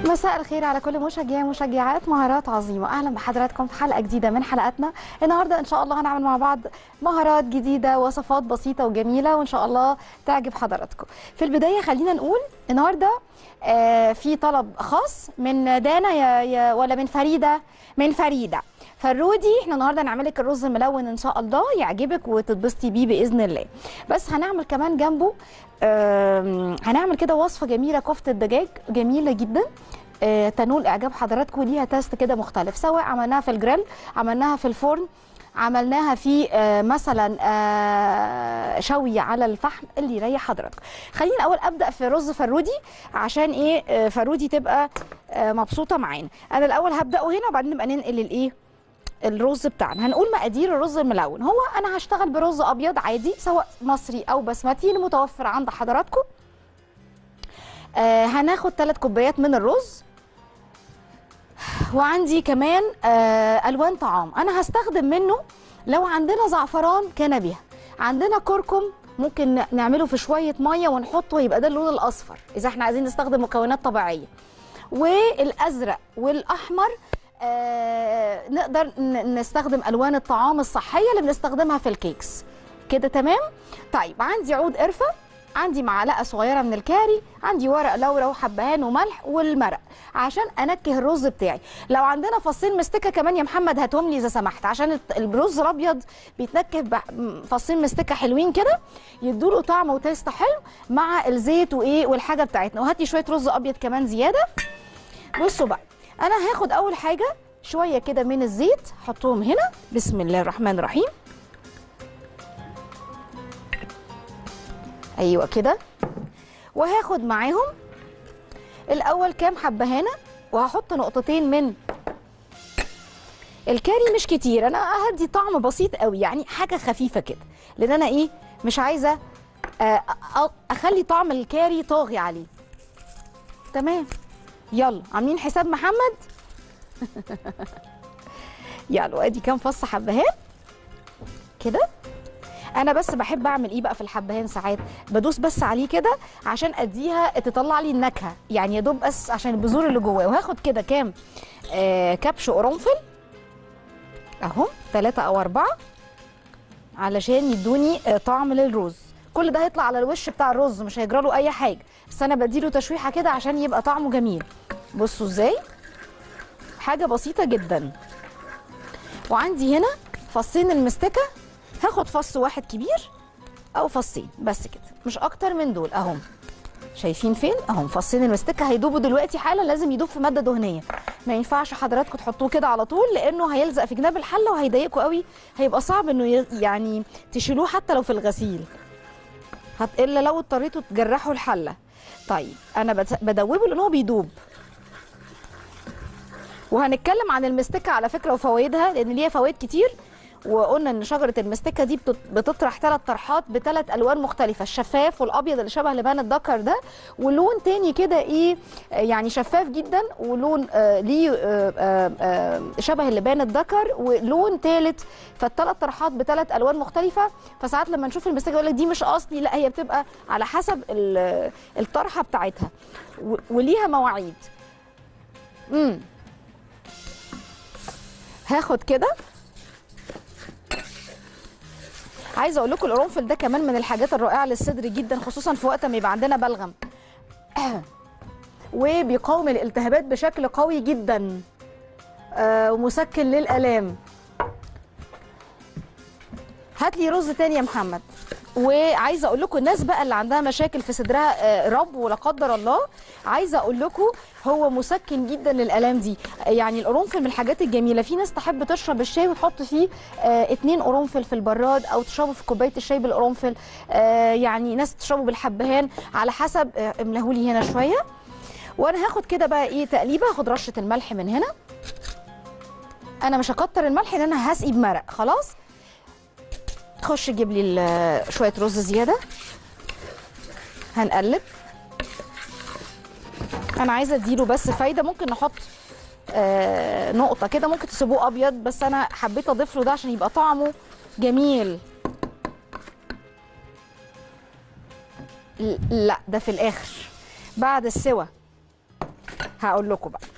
مساء الخير على كل مشجعي ومشجعات مهارات عظيمة أهلا بحضراتكم في حلقة جديدة من حلقاتنا النهاردة إن شاء الله هنعمل مع بعض مهارات جديدة وصفات بسيطة وجميلة وإن شاء الله تعجب حضراتكم في البداية خلينا نقول النهاردة آه، في طلب خاص من دانا يا يا ولا من فريدة من فريدة فرودي احنا النهارده هنعمل لك الرز الملون ان شاء الله يعجبك وتتبسطي بيه باذن الله بس هنعمل كمان جنبه آم، هنعمل كده وصفه جميله كفته دجاج جميله جدا آه، تنول اعجاب حضراتكم ليها تيست كده مختلف سواء عملناها في الجريل عملناها في الفرن عملناها في آه، مثلا آه، شوي على الفحم اللي يريح حضرتك خلينا الاول ابدا في رز فرودي عشان ايه آه، فرودي تبقى آه، مبسوطه معانا انا الاول هبداه هنا وبعدين نبقى ننقل الايه الرز بتاعنا هنقول مقادير الرز الملون هو انا هشتغل برز ابيض عادي سواء مصري او بسمتي المتوفر عند حضراتكم آه هناخد 3 كوبايات من الرز وعندي كمان آه الوان طعام انا هستخدم منه لو عندنا زعفران كان بها عندنا كركم ممكن ن- نعمله في شويه ميه ونحطه يبقى ده اللون الاصفر اذا احنا عايزين نستخدم مكونات طبيعيه والازرق والاحمر آه نقدر ن- نستخدم الوان الطعام الصحيه اللي بنستخدمها في الكيكس كده تمام طيب عندي عود قرفه عندي معلقه صغيره من الكاري عندي ورق لورا وحبهان وملح والمرق عشان انكه الرز بتاعي لو عندنا فصين مستكه كمان يا محمد هاتهم لي اذا سمحت عشان الت- الرز الابيض بيتنكه بح- م- فصين مستكه حلوين كده يدوا له طعم وتيست حلو مع الزيت وايه والحاجه بتاعتنا وهاتي شويه رز ابيض كمان زياده بصوا بقى انا هاخد اول حاجه شويه كده من الزيت احطهم هنا بسم الله الرحمن الرحيم ايوه كده وهاخد معاهم الاول كام حبهانه وهحط نقطتين من الكاري مش كتير انا هدي طعم بسيط قوي يعني حاجه خفيفه كده لان انا ايه مش عايزه آه، أ- اخلي طعم الكاري طاغي عليه تمام يلا عاملين حساب محمد يلا وادي كام فص حبهان كده انا بس بحب اعمل ايه بقى في الحبهان ساعات بدوس بس عليه كده عشان اديها تطلع لي النكهه يعني يا دوب بس عشان البذور اللي جواه وهاخد كده كام آه كبش قرنفل اهو ثلاثة او أربعة علشان يدوني آه طعم للرز كل ده هيطلع على الوش بتاع الرز مش هيجرى له اي حاجه بس انا بديله تشويحه كده عشان يبقى طعمه جميل بصوا ازاي حاجه بسيطه جدا وعندي هنا فصين المستكه هاخد فص واحد كبير او فصين بس كده مش اكتر من دول اهم شايفين فين اهم فصين المستكه هيدوبوا دلوقتي حالا لازم يدوب في ماده دهنيه ما ينفعش حضراتكم تحطوه كده على طول لانه هيلزق في جناب الحله وهيضايقكم قوي هيبقى صعب انه ي- يعني تشيلوه حتى لو في الغسيل هت الا لو اضطريتوا تجرحوا الحله طيب انا بت- بدوبه لان هو بيدوب وهنتكلم عن المستكه على فكره وفوائدها لان ليها فوائد كتير وقلنا ان شجره المستكه دي بتط- بتطرح ثلاث طرحات بثلاث الوان مختلفه الشفاف والابيض اللي شبه لبان الذكر ده ولون تاني كده ايه آه، يعني شفاف جدا ولون آه ليه آه آه آه شبه اللبان الذكر ولون ثالث فالثلاث طرحات بثلاث الوان مختلفه فساعات لما نشوف المستكه يقول لك دي مش اصلي لا هي بتبقى على حسب ال- الطرحه بتاعتها و- وليها مواعيد امم هاخد كده عايزه اقول لكم القرنفل ده كمان من الحاجات الرائعه للصدر جدا خصوصا في وقت ما يبقى عندنا بلغم وبيقاوم الالتهابات بشكل قوي جدا آه، ومسكن للالام هات لي رز تاني يا محمد وعايزه اقول لكم الناس بقى اللي عندها مشاكل في صدرها آه، رب ولا قدر الله عايزه اقول لكم هو مسكن جدا للالام دي يعني القرنفل من الحاجات الجميله في ناس تحب تشرب الشاي وتحط فيه آه، اتنين قرنفل في البراد او تشربه في كوبايه الشاي بالقرنفل آه، يعني ناس تشربه بالحبهان على حسب آه، املهولي هنا شويه وانا هاخد كده بقى ايه تقليبه هاخد رشه الملح من هنا انا مش هكتر الملح لان انا هسقي بمرق خلاص خش جيب لي ال- شويه رز زياده هنقلب انا عايزه اديله بس فايده ممكن نحط آه نقطه كده ممكن تسيبوه ابيض بس انا حبيت اضيف له ده عشان يبقى طعمه جميل ل- لا ده في الاخر بعد السوى هقول لكم بقى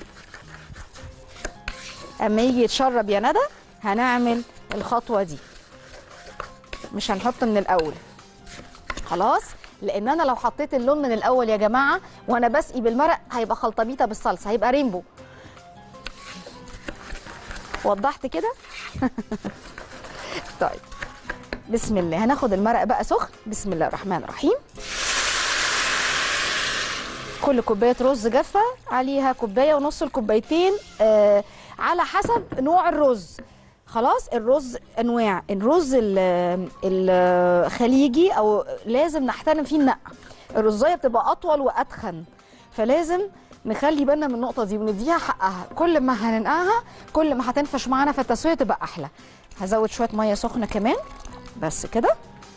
اما يجي يتشرب يا ندى هنعمل الخطوه دي مش هنحط من الاول خلاص لان انا لو حطيت اللون من الاول يا جماعه وانا بسقي بالمرق هيبقى خلطبيطه بالصلصه هيبقى رينبو وضحت كده طيب بسم الله هناخد المرق بقى سخن بسم الله الرحمن الرحيم كل كوبايه رز جافه عليها كوبايه ونص الكوبايتين آه على حسب نوع الرز خلاص الرز انواع الرز ال- الخليجي او لازم نحترم فيه النقع الرزايه بتبقى اطول واتخن فلازم نخلي بالنا من النقطه دي ونديها حقها كل ما هننقعها كل ما هتنفش معانا في التسويه تبقى احلى هزود شويه ميه سخنه كمان بس كده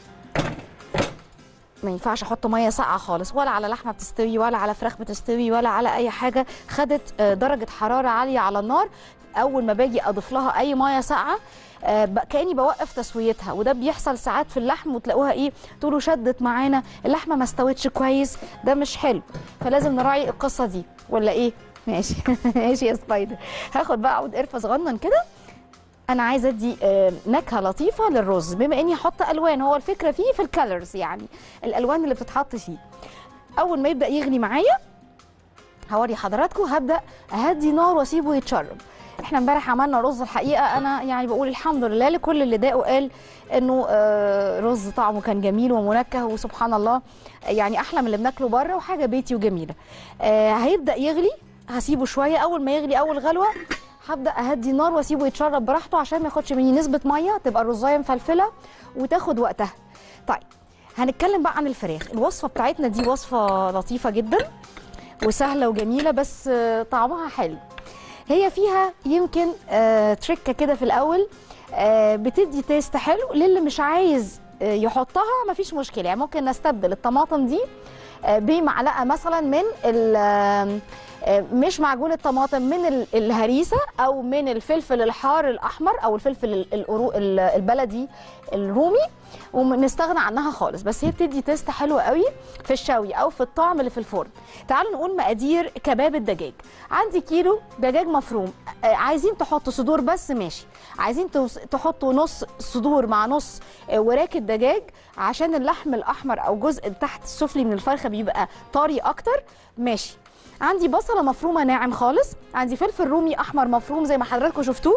ما ينفعش احط ميه ساقعه خالص ولا على لحمه بتستوي ولا على فراخ بتستوي ولا على اي حاجه خدت آه، درجه حراره عاليه على النار اول ما باجي اضيف لها اي ميه ساقعه آه، ب- كاني بوقف تسويتها وده بيحصل ساعات في اللحم وتلاقوها ايه تقولوا شدت معانا اللحمه ما استوتش كويس ده مش حلو فلازم نراعي القصه دي ولا ايه ماشي ماشي يا سبايدر هاخد بقى عود قرفه صغنن كده انا عايزه ادي آه، نكهه لطيفه للرز بما اني هحط الوان هو الفكره فيه في الكالرز يعني الالوان اللي بتتحط فيه اول ما يبدا يغلي معايا هوري حضراتكم هبدا اهدي نار واسيبه يتشرب احنا امبارح عملنا رز الحقيقه انا يعني بقول الحمد لله لكل اللي داقه قال انه آه، رز طعمه كان جميل ومنكه وسبحان الله يعني احلى من اللي بناكله بره وحاجه بيتي وجميله آه، هيبدا يغلي هسيبه شويه اول ما يغلي اول غلوه هبدا اهدي النار واسيبه يتشرب براحته عشان ما ياخدش مني نسبه ميه تبقى الرزايه مفلفله وتاخد وقتها طيب هنتكلم بقى عن الفراخ الوصفه بتاعتنا دي وصفه لطيفه جدا وسهله وجميله بس آه، طعمها حلو هي فيها يمكن آه، تركه كده في الاول آه، بتدي تيست حلو للي مش عايز آه، يحطها مفيش مشكله يعني ممكن نستبدل الطماطم دي آه، بمعلقه مثلا من ال- آه، آه، مش معجون الطماطم من ال- الهريسه او من الفلفل الحار الاحمر او الفلفل ال- القرو- ال- البلدي الرومي ونستغنى عنها خالص بس هي بتدي تيست حلو قوي في الشوي او في الطعم اللي في الفرن تعالوا نقول مقادير كباب الدجاج عندي كيلو دجاج مفروم آه، عايزين تحطوا صدور بس ماشي عايزين توس- تحطوا نص صدور مع نص آه، وراك الدجاج عشان اللحم الاحمر او جزء تحت السفلي من الفرخه بيبقى طري اكتر ماشي عندي بصله مفرومه ناعم خالص عندي فلفل رومي احمر مفروم زي ما حضراتكم شفتوه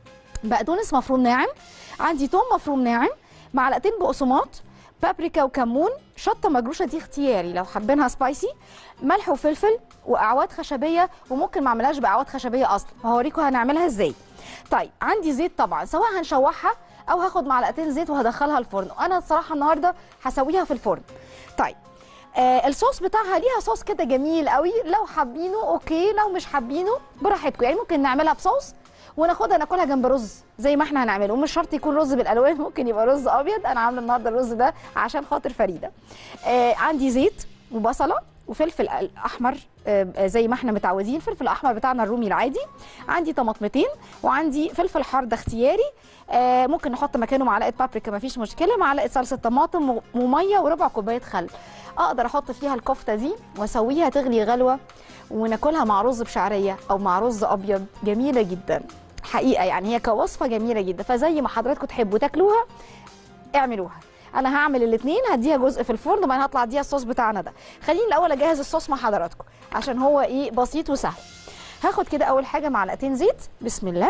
بقدونس مفروم ناعم عندي توم مفروم ناعم معلقتين بقسماط بابريكا وكمون شطه مجروشه دي اختياري لو حابينها سبايسي ملح وفلفل واعواد خشبيه وممكن ما اعملهاش باعواد خشبيه اصلا هوريكم هنعملها ازاي طيب عندي زيت طبعا سواء هنشوحها او هاخد معلقتين زيت وهدخلها الفرن انا الصراحه النهارده هسويها في الفرن طيب آه الصوص بتاعها ليها صوص كده جميل قوي لو حابينه اوكي لو مش حابينه براحتكم يعني ممكن نعملها بصوص وناخدها ناكلها جنب رز زي ما احنا هنعمله ومش شرط يكون رز بالالوان ممكن يبقى رز ابيض انا عامله النهارده الرز ده عشان خاطر فريده آه عندي زيت وبصله وفلفل احمر آه، زي ما احنا متعودين الفلفل الاحمر بتاعنا الرومي العادي عندي طماطمتين وعندي فلفل حار ده اختياري آه، ممكن نحط مكانه معلقه بابريكا مفيش مشكله معلقه صلصه طماطم و- وميه وربع كوبايه خل اقدر احط فيها الكفته دي واسويها تغلي غلوه وناكلها مع رز بشعريه او مع رز ابيض جميله جدا حقيقه يعني هي كوصفه جميله جدا فزي ما حضراتكم تحبوا تاكلوها اعملوها انا هعمل الاثنين هديها جزء في الفرن وبعدين هطلع اديها الصوص بتاعنا ده خليني الاول اجهز الصوص مع حضراتكم عشان هو ايه بسيط وسهل هاخد كده اول حاجه معلقتين زيت بسم الله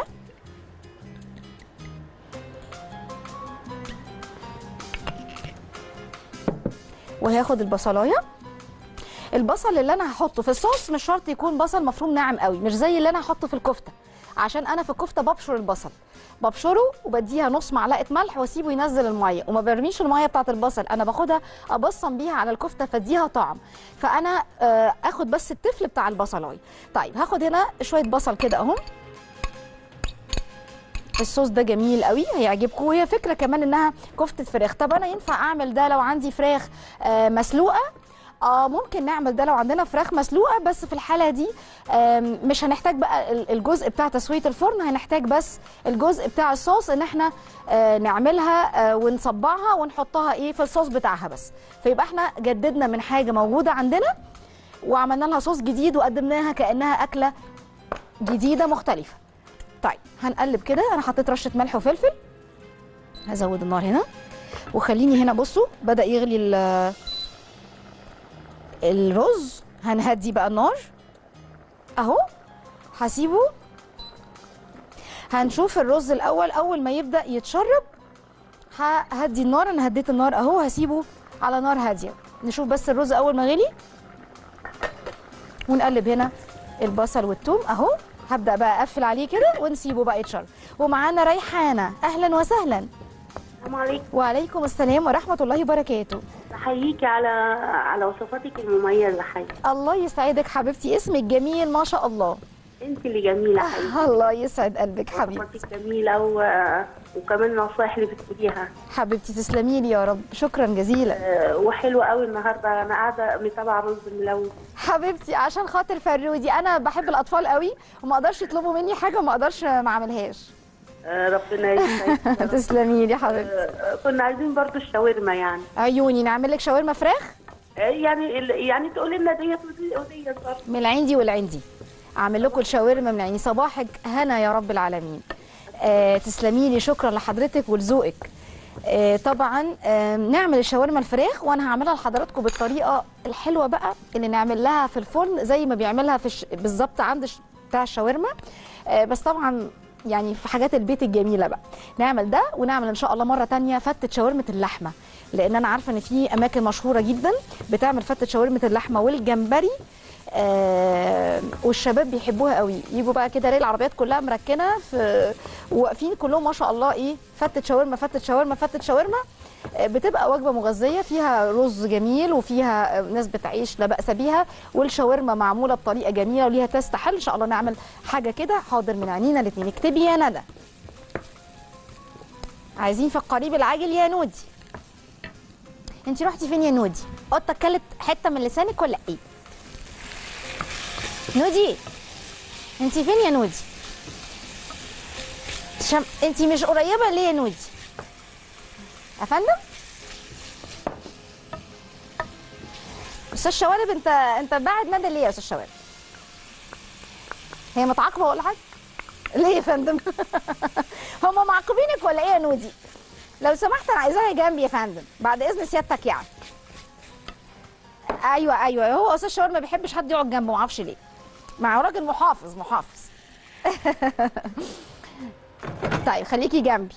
وهاخد البصلايه البصل اللي انا هحطه في الصوص مش شرط يكون بصل مفروم ناعم قوي مش زي اللي انا هحطه في الكفته عشان انا في الكفته ببشر البصل ببشره وبديها نص معلقه ملح واسيبه ينزل الميه وما برميش الميه بتاعه البصل انا باخدها ابصم بيها على الكفته فاديها طعم فانا آه، اخد بس التفل بتاع البصلايه طيب هاخد هنا شويه بصل كده اهو الصوص ده جميل قوي هيعجبكم وهي فكره كمان انها كفته فراخ طب انا ينفع اعمل ده لو عندي فراخ آه، مسلوقه اه ممكن نعمل ده لو عندنا فراخ مسلوقه بس في الحاله دي آم، مش هنحتاج بقى ال- الجزء بتاع تسويه الفرن هنحتاج بس الجزء بتاع الصوص ان احنا آه، نعملها آه، ونصبعها ونحطها ايه في الصوص بتاعها بس فيبقى احنا جددنا من حاجه موجوده عندنا وعملنا لها صوص جديد وقدمناها كانها اكله جديده مختلفه طيب هنقلب كده انا حطيت رشه ملح وفلفل هزود النار هنا وخليني هنا بصوا بدا يغلي ال- الرز هنهدي بقى النار اهو هسيبه هنشوف الرز الاول اول ما يبدا يتشرب ههدي النار انا هديت النار اهو هسيبه على نار هاديه نشوف بس الرز اول ما غلي ونقلب هنا البصل والثوم اهو هبدا بقى اقفل عليه كده ونسيبه بقى يتشرب ومعانا ريحانه اهلا وسهلا السلام عليكم وعليكم السلام ورحمه الله وبركاته بحييكي على على وصفاتك المميزه حقيقي الله يسعدك حبيبتي اسمك جميل ما شاء الله انت اللي جميله حقيقي الله يسعد قلبك حبيبتي وصفاتك جميله و... وكمان النصايح اللي بتقوليها حبيبتي تسلمي لي يا رب شكرا جزيلا آه، وحلوه قوي النهارده انا قاعده متابعه رز ملون حبيبتي عشان خاطر فرودي انا بحب الاطفال قوي وما اقدرش يطلبوا مني حاجه وما اقدرش ما اعملهاش آه، ربنا يسعدك يا رب. تسلمي لي حبيبتي آه، كنا عايزين برضو الشاورما يعني عيوني نعمل لك شاورما فراخ آه، يعني ال- يعني تقولي لنا ديت ودي- وديت برضو من العندي والعندي اعمل لكم الشاورما من عيني صباحك هنا يا رب العالمين آه تسلمي لي شكرا لحضرتك ولذوقك آه طبعا آه نعمل الشاورما الفراخ وانا هعملها لحضراتكم بالطريقه الحلوه بقى اللي نعمل لها في الفرن زي ما بيعملها في الش... بالظبط عند الش... بتاع الشاورما آه بس طبعا يعني في حاجات البيت الجميله بقى نعمل ده ونعمل ان شاء الله مره تانية فتة شاورمه اللحمه لان انا عارفه ان في اماكن مشهوره جدا بتعمل فتة شاورمه اللحمه والجمبري آه والشباب بيحبوها قوي يجوا بقى كده الاقي العربيات كلها مركنه في واقفين كلهم ما شاء الله ايه فتة شاورما فتة شاورما فتة شاورما آه، بتبقى وجبه مغذيه فيها رز جميل وفيها آه، نسبه عيش لا باس بيها والشاورما معموله بطريقه جميله وليها تست حلو ان شاء الله نعمل حاجه كده حاضر من عينينا الاثنين اكتبي يا ندى عايزين في القريب العاجل يا نودي انت رحتي فين يا نودي قطه اكلت حته من لسانك ولا ايه نودي انت فين يا نودي شم... انت مش قريبه ليه يا نودي يا فندم استاذ شوارب انت انت باعد ندى ليه يا استاذ شوارب هي متعاقبه ولا حاجه ليه يا فندم هم معاقبينك ولا ايه يا نودي لو سمحت انا عايزاها جنبي يا فندم بعد اذن سيادتك يعني ايوه ايوه هو استاذ شاور ما بيحبش حد يقعد جنبه ما اعرفش ليه مع راجل محافظ محافظ طيب خليكي جنبي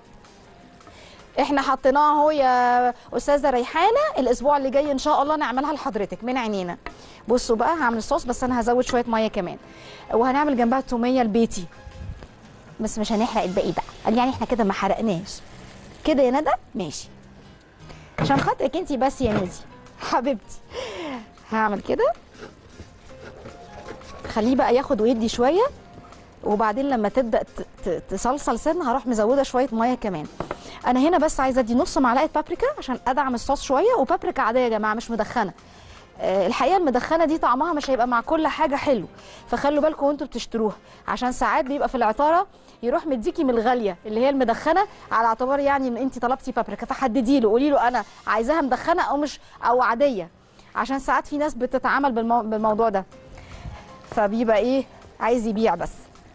احنا حطيناها اهو يا استاذه ريحانه الاسبوع اللي جاي ان شاء الله نعملها لحضرتك من عينينا بصوا بقى هعمل الصوص بس انا هزود شويه ميه كمان وهنعمل جنبها التوميه البيتي بس مش هنحرق الباقي بقى قال يعني احنا كده ما حرقناش كده يا ندى ماشي عشان خاطرك انتي بس يا نودي حبيبتي هعمل كده خليه بقى ياخد ويدي شويه وبعدين لما تبدا ت- ت- تصلصل سن هروح مزوده شويه ميه كمان انا هنا بس عايزه ادي نص معلقه بابريكا عشان ادعم الصوص شويه وبابريكا عاديه يا جماعه مش مدخنه آه، الحقيقه المدخنه دي طعمها مش هيبقى مع كل حاجه حلو فخلوا بالكم وانتوا بتشتروها عشان ساعات بيبقى في العطاره يروح مديكي من الغاليه اللي هي المدخنه على اعتبار يعني ان انت طلبتي بابريكا فحددي له قولي له انا عايزاها مدخنه او مش او عاديه عشان ساعات في ناس بتتعامل بالمو... بالموضوع ده فبيبقى ايه عايز يبيع بس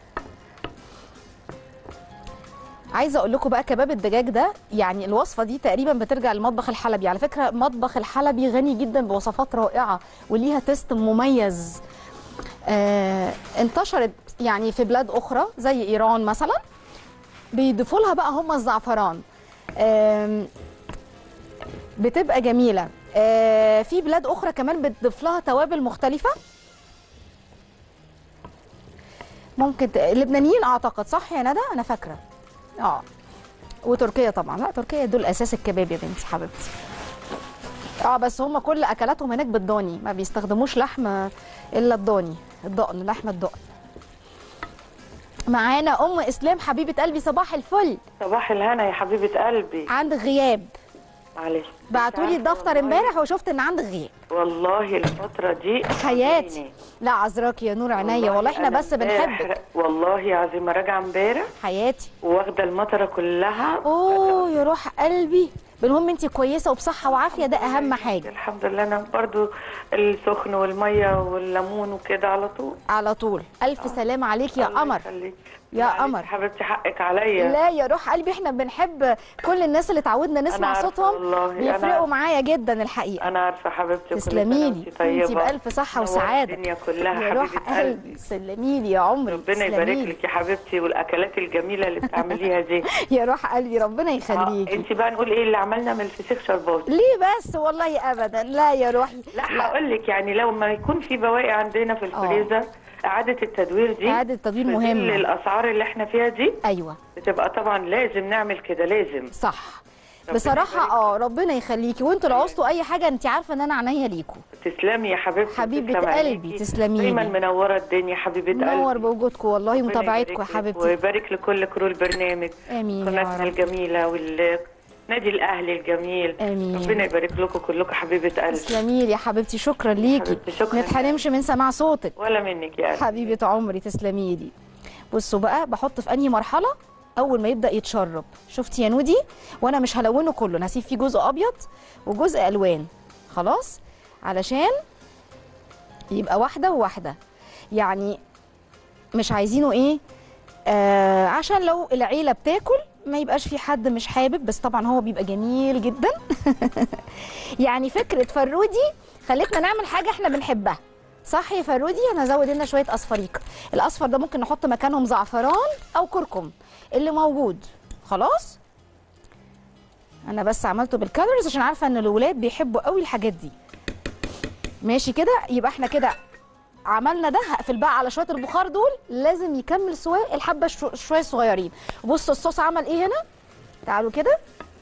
عايزه اقول لكم بقى كباب الدجاج ده يعني الوصفه دي تقريبا بترجع للمطبخ الحلبي على فكره المطبخ الحلبي غني جدا بوصفات رائعه وليها تيست مميز آه انتشرت يعني في بلاد اخرى زي ايران مثلا بيضيفوا لها بقى هم الزعفران آم، بتبقى جميله آه في بلاد اخرى كمان بتضيف لها توابل مختلفه ممكن ت... اللبنانيين اعتقد صح يا ندى انا فاكره اه وتركيا طبعا لا تركيا دول اساس الكباب يا بنتي حبيبتي اه بس هم كل اكلاتهم هناك بالضاني ما بيستخدموش لحم الا الضاني الضأن لحم الضأن معانا ام اسلام حبيبه قلبي صباح الفل صباح الهنا يا حبيبة قلبي عندك غياب معلش بعتوا لي مش عارفة الدفتر والله- امبارح وشفت ان عندك غياب والله الفترة دي حياتي خضيني. لا عذراك يا نور عينيا والله احنا أنا بس امبارح- بنحبك والله عظيمة راجعة امبارح حياتي واخدة المطرة كلها اوه يا روح قلبي بالهم انت كويسه وبصحه وعافيه ده اهم حاجه الحمد لله انا برضو السخن والميه والليمون وكده على طول على طول الف سلام عليك يا الله قمر يخليك. يا معلش قمر. حبيبتي حقك عليا لا يا روح قلبي احنا بنحب كل الناس اللي اتعودنا نسمع عارفة صوتهم والله، أنا بيفرقوا عارفة. معايا جدا الحقيقه انا عارفه حبيبتي وكل تسلمي سنة لي وأنتي طيبه انت بألف صحة نورت وسعادة الدنيا كلها يا روح حبيبه قلبي قلبي تسلمي لي يا عمري ربنا يبارك تسلمي لي. لك يا حبيبتي والاكلات الجميله اللي بتعمليها دي يا روح قلبي ربنا يخليكي انت بقى نقول ايه اللي عملنا من الفسيخ شربات ليه بس والله ابدا لا يا روحي لا هقول لك يعني لو ما يكون في بواقي عندنا في الفريزر اعاده التدوير دي إعادة التدوير في ظل مهمة. الاسعار اللي احنا فيها دي ايوه بتبقى طبعا لازم نعمل كده لازم صح ربنا بصراحه يبارك اه ربنا يخليكي وانتوا لو عوزتوا اي حاجه انت عارفه ان انا عينيا ليكم تسلمي يا حبيبتي حبيبة تسلم قلبي، عليكي. تسلمي دايما لي. منوره الدنيا حبيبه نور قلبي بوجودكم والله ربنا ومتابعتكم يا يبارك لك حبيبتي ويبارك لكل كرو البرنامج امين يا قناتنا رب الجميله والنادي الاهلي الجميل آمين. ربنا يبارك لكم كلكم حبيبه قلبي تسلمي لي يا حبيبتي شكرا ليكي حبيبتي، شكراً. ما نتحرمش من سماع صوتك ولا منك يا قلبي حبيبه عمري تسلمي لي بصوا بقى بحط في انهي مرحله اول ما يبدا يتشرب شفتي يا نودي وانا مش هلونه كله انا هسيب فيه جزء ابيض وجزء الوان خلاص علشان يبقى واحده وواحده يعني مش عايزينه ايه آه عشان لو العيله بتاكل ما يبقاش في حد مش حابب بس طبعا هو بيبقى جميل جدا يعني فكره فرودي خلتنا نعمل حاجه احنا بنحبها صح يا فرودي انا هزود لنا شويه اصفريق الاصفر ده ممكن نحط مكانهم زعفران او كركم اللي موجود خلاص انا بس عملته بالكالوريز عشان عارفه ان الولاد بيحبوا قوي الحاجات دي ماشي كده يبقى احنا كده عملنا ده هقفل بقى على شويه البخار دول لازم يكمل سواء الحبه شو- شويه صغيرين بصوا الصوص عمل ايه هنا تعالوا كده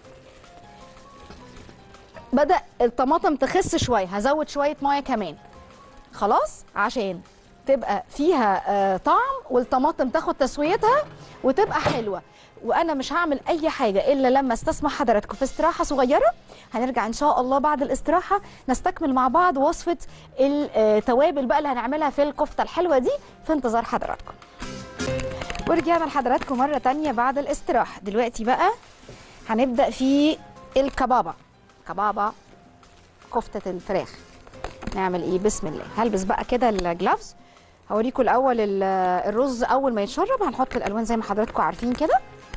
بدا الطماطم تخس شويه هزود شويه ميه كمان خلاص عشان تبقى فيها آه، طعم والطماطم تاخد تسويتها وتبقى حلوه وانا مش هعمل اي حاجه الا لما استسمح حضراتكم في استراحه صغيره هنرجع ان شاء الله بعد الاستراحه نستكمل مع بعض وصفه التوابل بقى اللي هنعملها في الكفته الحلوه دي في انتظار حضراتكم ورجعنا لحضراتكم مره تانية بعد الاستراحه دلوقتي بقى هنبدا في الكبابه كبابه كفته الفراخ نعمل ايه بسم الله هلبس بقى كده الجلافز هوريكم الاول ال- الرز اول ما يتشرب هنحط الالوان زي ما حضراتكم عارفين كده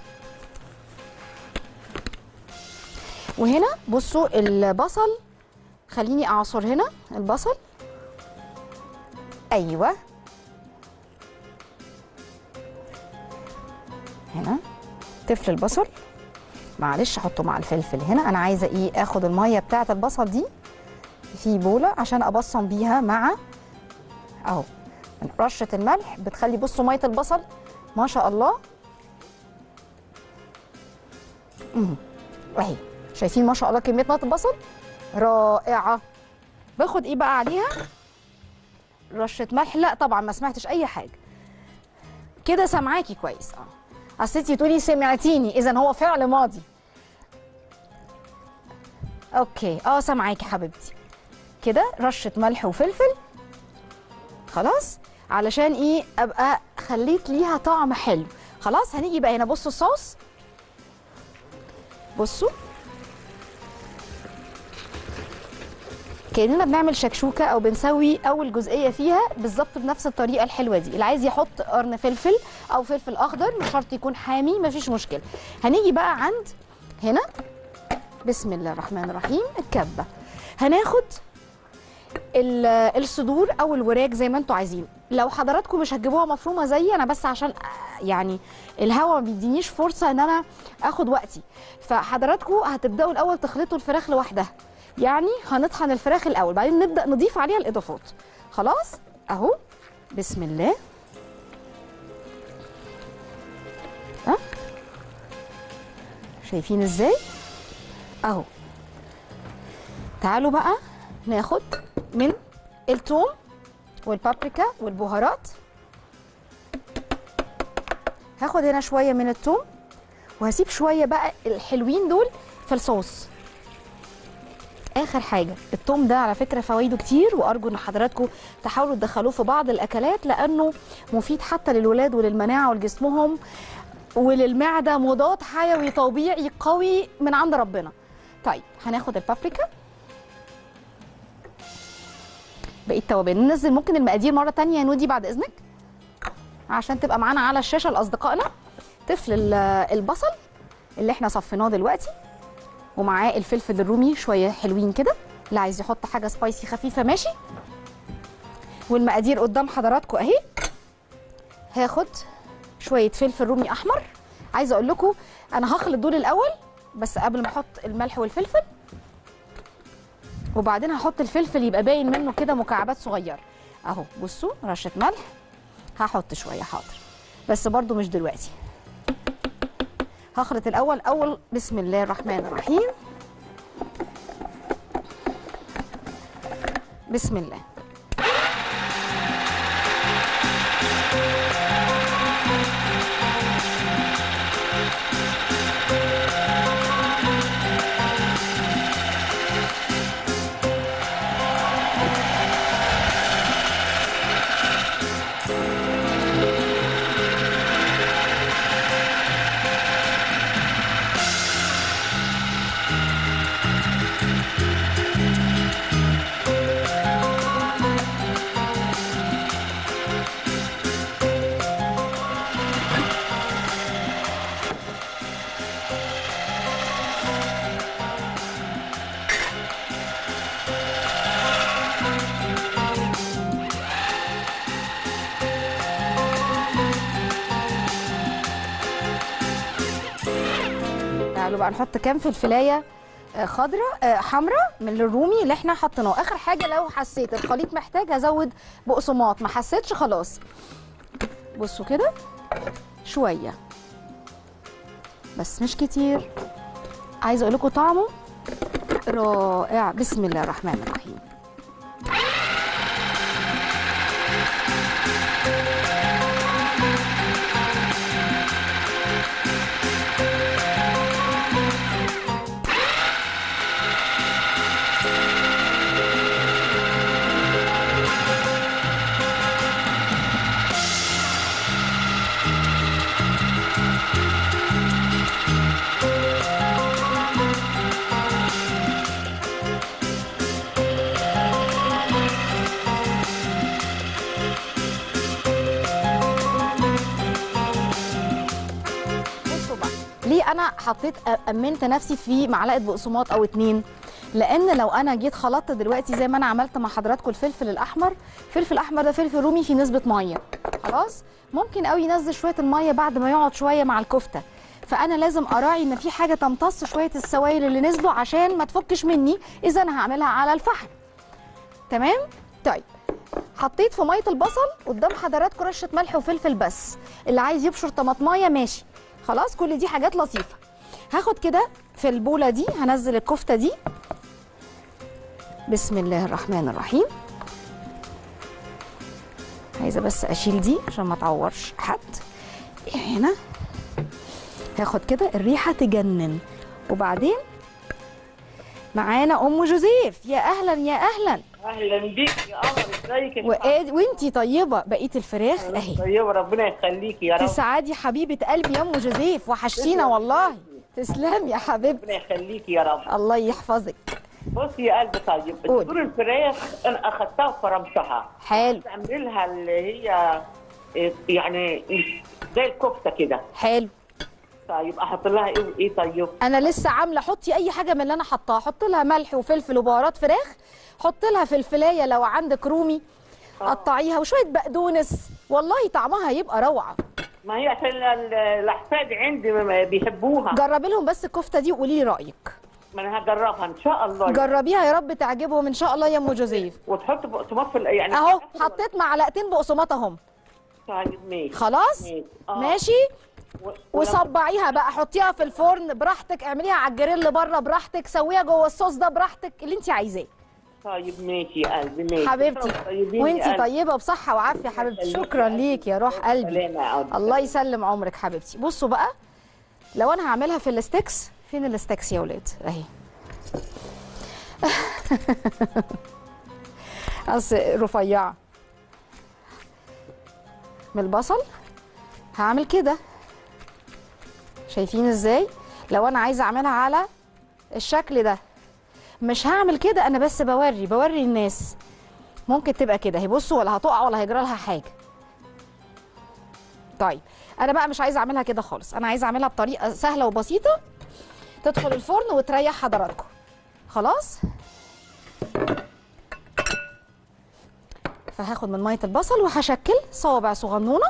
وهنا بصوا البصل خليني اعصر هنا البصل ايوه هنا تفل البصل معلش احطه مع الفلفل هنا انا عايزه ايه اخد الميه بتاعه البصل دي في بوله عشان ابصم بيها مع اهو رشه الملح بتخلي بصوا ميه البصل ما شاء الله مم. اهي شايفين ما شاء الله كميه ميه البصل رائعه باخد ايه بقى عليها رشه ملح لا طبعا ما سمعتش اي حاجه كده سامعاكي كويس اه اصل انتي تقولي سمعتيني اذا هو فعل ماضي اوكي اه سامعاكي حبيبتي كده رشه ملح وفلفل خلاص علشان ايه ابقى خليت ليها طعم حلو خلاص هنيجي بقى هنا بصوا الصوص بصوا كاننا بنعمل شكشوكه او بنسوي اول جزئيه فيها بالظبط بنفس الطريقه الحلوه دي اللي عايز يحط قرن فلفل او فلفل اخضر مش شرط يكون حامي مفيش مشكله هنيجي بقى عند هنا بسم الله الرحمن الرحيم الكبه هناخد ال- الصدور او الوراك زي ما انتوا عايزين لو حضراتكم مش هتجيبوها مفرومه زيي انا بس عشان آه، يعني الهوا ما بيدينيش فرصه ان انا اخد وقتي فحضراتكم هتبداوا الاول تخلطوا الفراخ لوحدها يعني هنطحن الفراخ الاول بعدين نبدا نضيف عليها الاضافات خلاص اهو بسم الله ها شايفين ازاي اهو تعالوا بقى ناخد من الثوم والبابريكا والبهارات هاخد هنا شويه من الثوم وهسيب شويه بقى الحلوين دول في الصوص اخر حاجه الثوم ده على فكره فوائده كتير وارجو ان حضراتكم تحاولوا تدخلوه في بعض الاكلات لانه مفيد حتى للولاد وللمناعه ولجسمهم وللمعده مضاد حيوي طبيعي قوي من عند ربنا طيب هناخد البابريكا بقيه توابل ننزل ممكن المقادير مره تانية يا نودي بعد اذنك عشان تبقى معانا على الشاشه لاصدقائنا طفل ال- البصل اللي احنا صفيناه دلوقتي ومعاه الفلفل الرومي شويه حلوين كده اللي عايز يحط حاجه سبايسي خفيفه ماشي والمقادير قدام حضراتكم اهي هاخد شويه فلفل رومي احمر عايزه اقول لكم انا هخلط دول الاول بس قبل ما احط الملح والفلفل وبعدين هحط الفلفل يبقى باين منه كده مكعبات صغيره اهو بصوا رشه ملح هحط شويه حاضر بس برضو مش دلوقتي هخلط الاول اول بسم الله الرحمن الرحيم بسم الله تعالوا بقى نحط كام فلفلايه خضراء حمراء من الرومي اللي احنا حطيناه اخر حاجه لو حسيت الخليط محتاج هزود بقسماط ما حسيتش خلاص بصوا كده شويه بس مش كتير عايزه اقول لكم طعمه رائع بسم الله الرحمن الرحيم بصوا بقى ليه انا حطيت امنت نفسي في معلقه بقسماط او اتنين لان لو انا جيت خلطت دلوقتي زي ما انا عملت مع حضراتكم الفلفل الاحمر الفلفل الاحمر ده فلفل رومي فيه نسبه ميه خلاص ممكن قوي ينزل شويه الميه بعد ما يقعد شويه مع الكفته فانا لازم اراعي ان في حاجه تمتص شويه السوائل اللي نزلوا عشان ما تفكش مني اذا انا هعملها على الفحم تمام طيب حطيت في ميه البصل قدام حضراتكم رشه ملح وفلفل بس اللي عايز يبشر طماطمايه ماشي خلاص كل دي حاجات لطيفه هاخد كده في البوله دي هنزل الكفته دي بسم الله الرحمن الرحيم عايزه بس اشيل دي عشان ما تعورش حد هنا هاخد كده الريحه تجنن وبعدين معانا ام جوزيف يا اهلا يا اهلا اهلا بيك يا قمر ازيك يا وآد- وانتي طيبه بقيه الفراخ اهي طيبه ربنا يخليكي يا رب تسعدي حبيبه قلبي يا ام جوزيف وحشتينا والله تسلم يا حبيبتي ربنا يخليكي يا رب الله يحفظك بصي يا قلبي طيب قول. صدور الفراخ انا اخدتها وفرمتها حلو تعملي لها اللي هي إيه، يعني زي الكفته كده حلو طيب احط لها ايه وايه طيب انا لسه عامله حطي اي حاجه من اللي انا حطاها حط لها ملح وفلفل وبهارات فراخ حط لها فلفلايه لو عندك رومي قطعيها وشويه بقدونس والله طعمها هيبقى روعه ما هي عشان ال- الاحفاد عندي ما بيحبوها جربي لهم بس الكفته دي وقولي لي رايك ما انا هجربها ان شاء الله جربيها يا رب تعجبهم ان شاء الله يا ام جوزيف وتحط بقسماط في ال- يعني اهو حطيت معلقتين بقسماط اهم طيب ماشي خلاص ماشي. آه. ماشي و- ولما- وصبعيها بقى حطيها في الفرن براحتك اعمليها على الجريل بره براحتك سويها جوه الصوص ده براحتك اللي انت عايزاه طيب ماشي يا قلبي ماشي حبيبتي طيبين يا وانت قلبي. طيبه بصحه وعافيه حبيبتي شكرا ليك يا روح قلبي سلامة يا قلبي. الله يسلم عمرك حبيبتي بصوا بقى لو انا هعملها في الستيكس فين الستيكس يا ولاد اهي اصل رفيعه من البصل هعمل كده شايفين ازاي لو انا عايزه اعملها على الشكل ده مش هعمل كده انا بس بوري بوري الناس ممكن تبقى كده هي بصوا ولا هتقع ولا هيجرى لها حاجه طيب انا بقى مش عايزه اعملها كده خالص انا عايزه اعملها بطريقه سهله وبسيطه تدخل الفرن وتريح حضراتكم خلاص فهاخد من ميه البصل وهشكل صوابع صغنونه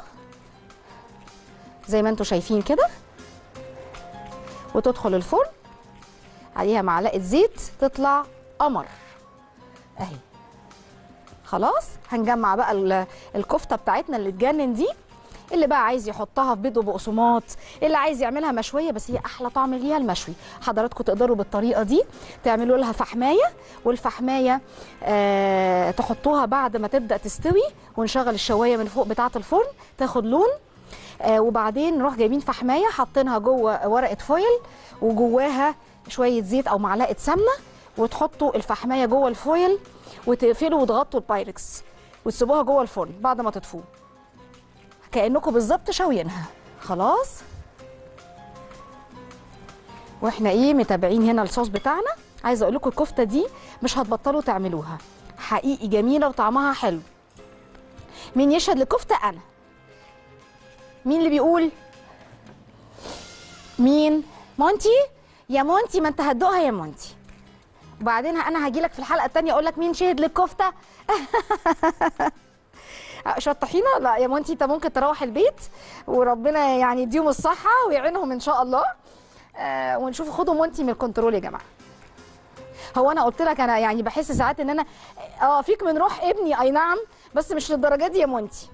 زي ما انتم شايفين كده وتدخل الفرن عليها معلقه زيت تطلع قمر اهي خلاص هنجمع بقى ال- الكفته بتاعتنا اللي تجنن دي اللي بقى عايز يحطها في بيض وبقسماط اللي عايز يعملها مشويه بس هي احلى طعم ليها المشوي حضراتكم تقدروا بالطريقه دي تعملوا لها فحمايه والفحمايه آه تحطوها بعد ما تبدا تستوي ونشغل الشوايه من فوق بتاعه الفرن تاخد لون آه وبعدين نروح جايبين فحمايه حاطينها جوه ورقه فويل وجواها شويه زيت او معلقه سمنه وتحطوا الفحمايه جوه الفويل وتقفلوا وتغطوا البايركس وتسيبوها جوه الفرن بعد ما تطفوه كانكم بالظبط شاويينها خلاص واحنا ايه متابعين هنا الصوص بتاعنا عايزه اقول لكم الكفته دي مش هتبطلوا تعملوها حقيقي جميله وطعمها حلو مين يشهد لكفته انا مين اللي بيقول مين مونتي يا مونتي ما انت هتدوقها يا مونتي وبعدين انا هاجي لك في الحلقه الثانيه اقول لك مين شهد للكفته شويه طحينه لا يا مونتي انت ممكن تروح البيت وربنا يعني يديهم الصحه ويعينهم ان شاء الله آه ونشوف خدوا مونتي من الكنترول يا جماعه هو انا قلت لك انا يعني بحس ساعات ان انا اه فيك من روح ابني اي نعم بس مش للدرجه دي يا مونتي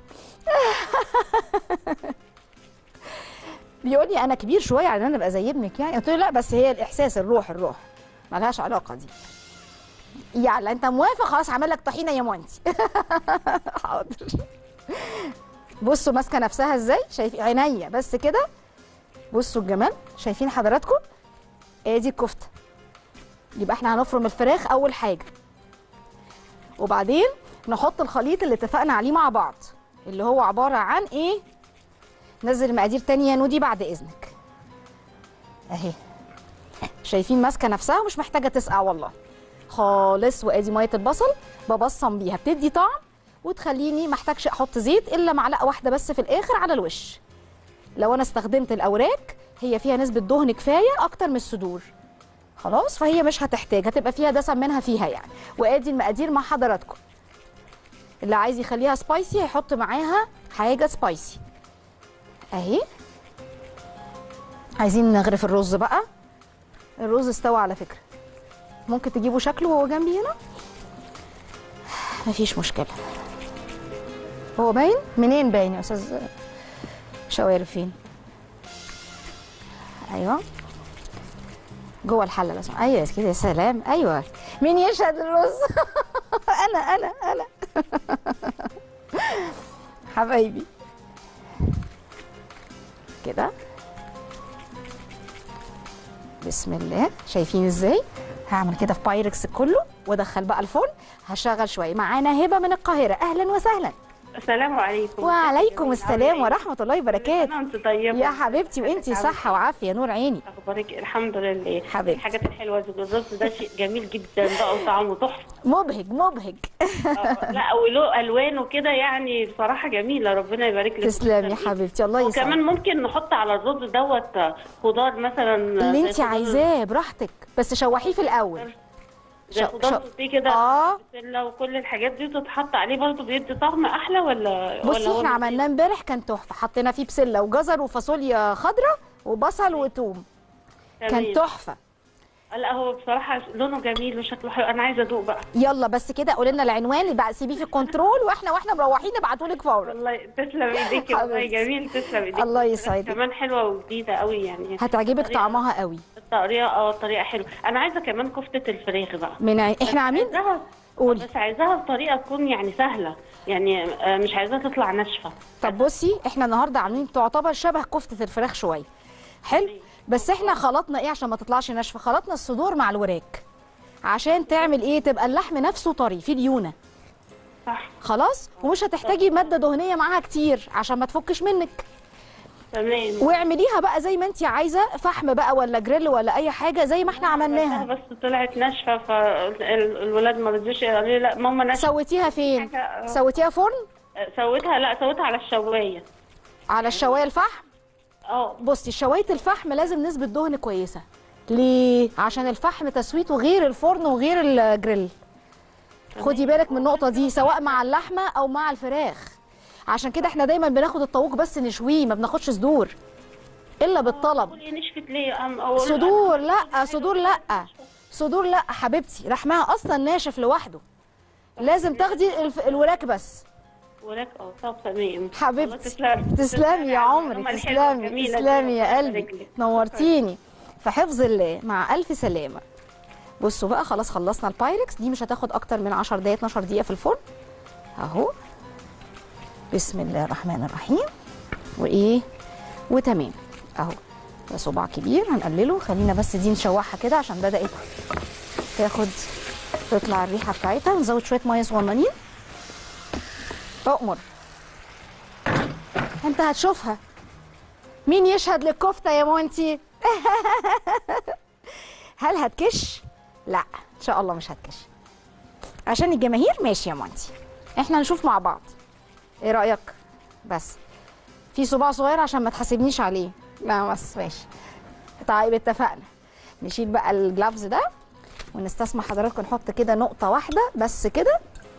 بيقول لي انا كبير شويه على ان انا ابقى زي ابنك يعني قلت له لا بس هي الاحساس الروح الروح ملهاش علاقه دي يلا انت موافق خلاص عمل لك طحينه يا مونتي حاضر بصوا ماسكه نفسها ازاي شايفين عينيا بس كده بصوا الجمال شايفين حضراتكم ادي الكفته يبقى احنا هنفرم الفراخ اول حاجه وبعدين نحط الخليط اللي اتفقنا عليه مع بعض اللي هو عباره عن ايه نزل المقادير تاني يا نودي بعد اذنك اهي شايفين ماسكه نفسها ومش محتاجه تسقع والله خالص وادي ميه البصل ببصم بيها بتدي طعم وتخليني ما احتاجش احط زيت الا معلقه واحده بس في الاخر على الوش لو انا استخدمت الاوراق هي فيها نسبه دهن كفايه اكتر من الصدور خلاص فهي مش هتحتاج هتبقى فيها دسم منها فيها يعني وادي المقادير مع حضراتكم اللي عايز يخليها سبايسي هيحط معاها حاجه سبايسي اهي عايزين نغرف الرز بقى الرز استوى على فكره ممكن تجيبوا شكله وهو جنبي هنا مفيش مشكله هو باين منين باين يا استاذ شوارب فين ايوه جوه الحله لازم ايوه كده يا سلام ايوه مين يشهد الرز انا انا انا حبايبي كده بسم الله شايفين ازاي هعمل كده في بايركس كله وادخل بقى الفرن هشغل شويه معانا هبه من القاهره اهلا وسهلا السلام عليكم وعليكم السلام ورحمه الله وبركاته انت طيبه يا حبيبتي وانتي صحه وعافيه نور عيني اخبارك الحمد لله حبيبتي. الحاجات الحلوه دي الرز ده شيء جميل جدا بقى وطعمه تحفه مبهج مبهج آه، لا وله الوان وكده يعني بصراحه جميله ربنا يبارك لك تسلمي يا وتسلمي. حبيبتي الله وكمان يسعدك ممكن نحط على الرز دوت خضار مثلا اللي زي انت خضار- عايزاه براحتك بس شوحيه في الاول زي شو- خضار شو- سوتيه كده آه. بسله وكل الحاجات دي تتحط عليه برضه بيدي طعم احلى ولا ولا بصي هو احنا عملناه امبارح كان تحفه حطينا فيه بسله وجزر وفاصوليا خضراء وبصل وتوم كان تمام. تحفه لا هو بصراحه لونه جميل وشكله حلو انا عايزه ادوق بقى يلا بس كده قولي لنا العنوان بقى سيبيه في الكنترول واحنا واحنا مروحين نبعته لك فورا والله تسلم ايديكي والله حبيبتي. جميل تسلم ايديكي الله الفراخ يسعدك. كمان حلوه وجديده قوي يعني هتعجبك الطريقة- طعمها قوي الطريقه اه الطريقه حلوه انا عايزه كمان كفته الفراخ بقى من عين احنا عاملين عايزاها قولي بس عايزاها بطريقه تكون يعني سهله يعني آه، مش عايزاها تطلع ناشفه طب بصي احنا النهارده عاملين تعتبر شبه كفته الفراخ شويه حلو بس احنا خلطنا ايه عشان ما تطلعش ناشفه خلطنا الصدور مع الوراك عشان تعمل ايه تبقى اللحم نفسه طري فيه ليونه صح خلاص ومش هتحتاجي ماده دهنيه معاها كتير عشان ما تفكش منك تمام واعمليها بقى زي ما انت عايزه فحم بقى ولا جريل ولا اي حاجه زي ما احنا عملناها بس طلعت ناشفه فالولاد ما رضيوش قالوا لي لا ماما ناشفه سويتيها فين حاجة- سويتيها فرن سويتها لا سويتها على الشوايه على الشوايه الفحم اه بصي شوايه الفحم لازم نسبه دهن كويسه ليه عشان الفحم تسويته غير الفرن وغير الجريل خدي بالك من النقطه دي سواء مع اللحمه او مع الفراخ عشان كده احنا دايما بناخد الطاووق بس نشويه ما بناخدش صدور الا بالطلب قولي نشفت ليه أم- أقول صدور لا صدور لا صدور لا حبيبتي لحمها اصلا ناشف لوحده لازم تاخدي الف... الوراك بس وراك اه طب تمام حبيبتي والله تسلمي تسلمي يا على عمري المعلومة الحلوة تسلمي الجميلة دي. تسلمي يا ربنا قلبي يبارك لك. نورتيني في حفظ الله مع الف سلامه بصوا بقى خلاص خلصنا البايركس دي مش هتاخد اكتر من 10 دقايق 12 دقيقه في الفرن اهو بسم الله الرحمن الرحيم وايه وتمام اهو ده صباع كبير هنقلله خلينا بس دي نشوحها كده عشان بدات تاخد تطلع الريحه بتاعتها نزود شويه ميه صغننين اؤمر انت هتشوفها مين يشهد للكفته يا مونتي هل هتكش لا ان شاء الله مش هتكش عشان الجماهير ماشي يا مونتي احنا نشوف مع بعض ايه رايك بس في صباع صغير عشان ما تحاسبنيش عليه لا بس ماشي طيب اتفقنا نشيل بقى الجلافز ده ونستسمح حضراتكم نحط كده نقطه واحده بس كده